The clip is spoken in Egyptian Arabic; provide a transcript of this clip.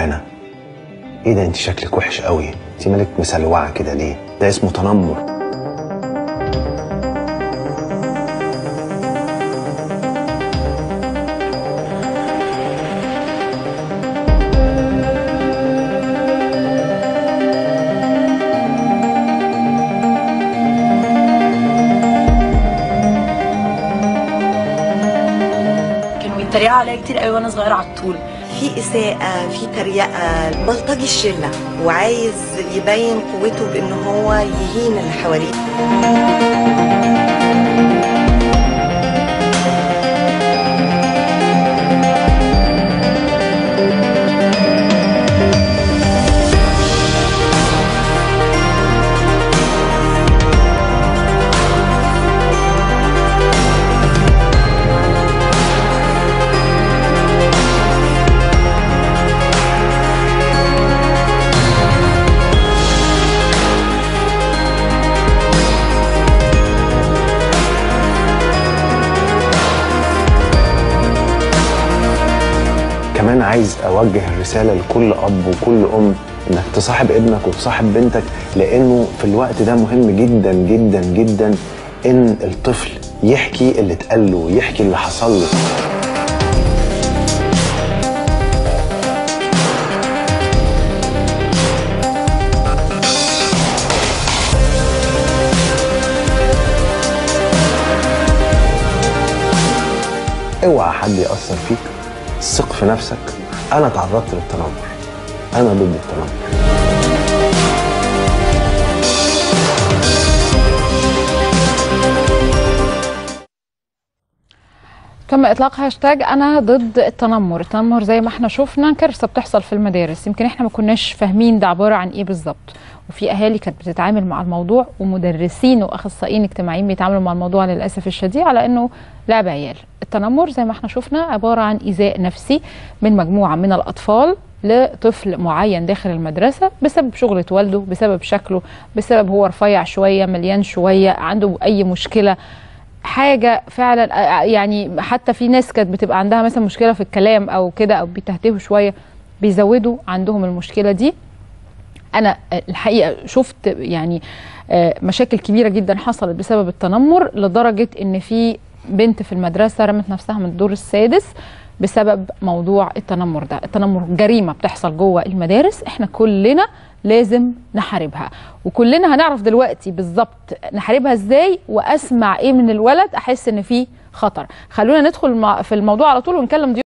هنا ايه ده انت شكلك وحش قوي انت مالك مسلوعه كده ليه ده اسمه تنمر كانوا بيتريقوا عليا كتير قوي وانا صغيره على الطول في إساءة في تريقة بلطجي الشلة وعايز يبين قوته بإن هو يهين اللي حواليه كمان عايز اوجه الرساله لكل اب وكل ام انك تصاحب ابنك وتصاحب بنتك لانه في الوقت ده مهم جدا جدا جدا ان الطفل يحكي اللي اتقال له يحكي اللي حصل له اوعى حد ياثر فيك ثق في نفسك انا تعرضت للتنمر انا ضد التنمر تم اطلاق هاشتاج انا ضد التنمر التنمر زي ما احنا شفنا كارثه بتحصل في المدارس يمكن احنا ما كناش فاهمين ده عباره عن ايه بالظبط وفي اهالي كانت بتتعامل مع الموضوع ومدرسين واخصائيين اجتماعيين بيتعاملوا مع الموضوع للاسف الشديد على انه لعب عيال التنمر زي ما احنا شفنا عباره عن ايذاء نفسي من مجموعه من الاطفال لطفل معين داخل المدرسه بسبب شغله والده بسبب شكله بسبب هو رفيع شويه مليان شويه عنده اي مشكله حاجه فعلا آه، يعني حتى في ناس كانت بتبقى عندها مثلا مشكله في الكلام او كده او بيتهتهوا شويه بيزودوا عندهم المشكله دي انا الحقيقه شفت يعني آه، مشاكل كبيره جدا حصلت بسبب التنمر لدرجه ان في بنت في المدرسه رمت نفسها من الدور السادس بسبب موضوع التنمر ده التنمر جريمه بتحصل جوه المدارس احنا كلنا لازم نحاربها وكلنا هنعرف دلوقتي بالظبط نحاربها ازاي واسمع ايه من الولد احس ان في خطر خلونا ندخل مع- في الموضوع على طول ونكلم ضيوف